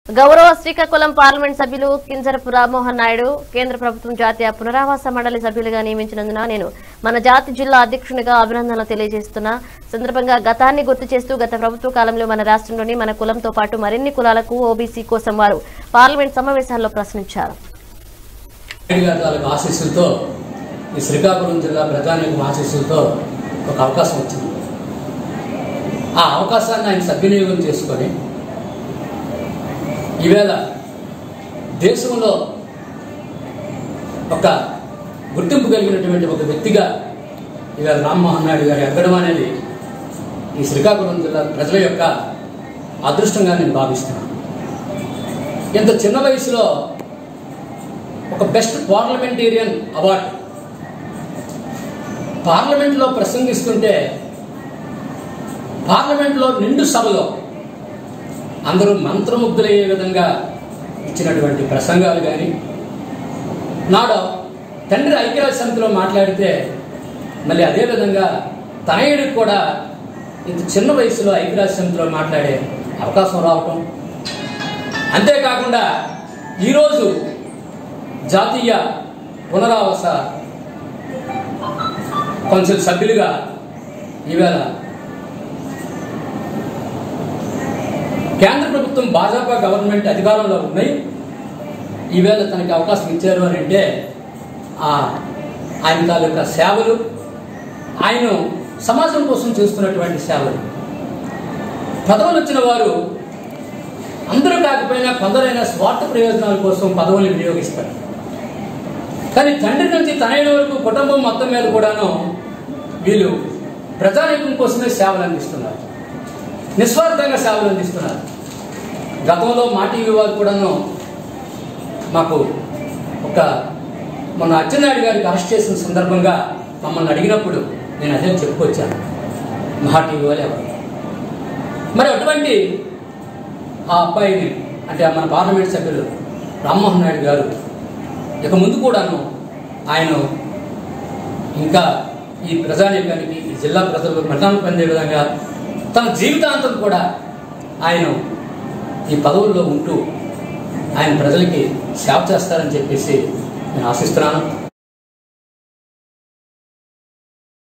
గౌరవ శ్రీకాకుళం పార్లమెంట్ సభ్యులు కింజరపు రామ్మోహన్ నాయుడు కేంద్ర ప్రభుత్వం జాతీయ పునరావాస మండలి సభ్యులుగా నియమించినందున నేను మన జాతి జిల్లా అధ్యక్షునిగా అభినందనలు తెలియజేస్తున్నా సందర్భంగా గతాన్ని గుర్తు చేస్తూ గత ప్రభుత్వ కాలంలో మన రాష్ట్రంలోని మన కులంతో పాటు మరిన్ని కులాలకు ఓబీసీ కోసం వారు పార్లమెంట్ సమావేశాల్లో ప్రశ్నించారు నాయుడు గారి తాలూకు ఆశీస్సులతో ఈ శ్రీకాకుళం జిల్లా ప్రజానీకం ఆశీస్సులతో ఒక అవకాశం వచ్చింది ఆ అవకాశాన్ని ఆయన సద్వినియోగం చేసుకొని ఈవేళ దేశంలో ఒక గుర్తింపు కలిగినటువంటి ఒక వ్యక్తిగా ఈవేళ రామ్మోహన్ నాయుడు గారు ఎక్కడం అనేది ఈ శ్రీకాకుళం జిల్లా ప్రజల యొక్క అదృష్టంగా నేను భావిస్తున్నాను ఇంత చిన్న వయసులో ఒక బెస్ట్ పార్లమెంటేరియన్ అవార్డు పార్లమెంట్లో ప్రసంగిస్తుంటే పార్లమెంట్లో నిండు సభలో అందరూ మంత్రముగ్ధులయ్యే విధంగా ఇచ్చినటువంటి ప్రసంగాలు కానీ నాడు తండ్రి ఐక్యరాజ్య సమితిలో మాట్లాడితే మళ్ళీ అదేవిధంగా తనయుడికి కూడా ఇంత చిన్న వయసులో ఐక్యరాజ్య సమితిలో మాట్లాడే అవకాశం రావటం అంతేకాకుండా ఈరోజు జాతీయ పునరావాస కౌన్సిల్ సభ్యులుగా ఈవేళ కేంద్ర ప్రభుత్వం భాజపా గవర్నమెంట్ అధికారంలో ఉన్నాయి ఈవేళ తనకి అవకాశం ఇచ్చారు అని అంటే ఆ ఆయన తాలూకా సేవలు ఆయన సమాజం కోసం చేస్తున్నటువంటి సేవలు పదవులు వచ్చిన వారు అందరూ కాకపోయినా కొందరైనా స్వార్థ ప్రయోజనాల కోసం పదవుల్ని వినియోగిస్తారు కానీ తండ్రి నుంచి తనయుడి వరకు కుటుంబం మొత్తం మీద కూడాను వీళ్ళు ప్రజానీకం కోసమే సేవలు అందిస్తున్నారు నిస్వార్థంగా సేవలు అందిస్తున్నారు గతంలో మా టీవీ వారు కూడాను మాకు ఒక మొన్న అచ్చెన్నాయుడు గారికి అరెస్ట్ చేసిన సందర్భంగా మమ్మల్ని అడిగినప్పుడు నేను అదే చెప్పుకొచ్చాను మహా టీవీ వాళ్ళు ఎవరు మరి అటువంటి ఆ అబ్బాయిని అంటే మన పార్లమెంట్ సభ్యులు రామ్మోహన్ నాయుడు గారు ఇక ముందు కూడాను ఆయన ఇంకా ఈ ప్రజానీకానికి ఈ జిల్లా ప్రజలకు మరణాలు పొందే విధంగా తన జీవితాంతం కూడా ఆయన ఈ పదవుల్లో ఉంటూ ఆయన ప్రజలకి సేవ చేస్తారని చెప్పేసి నేను ఆశిస్తున్నాను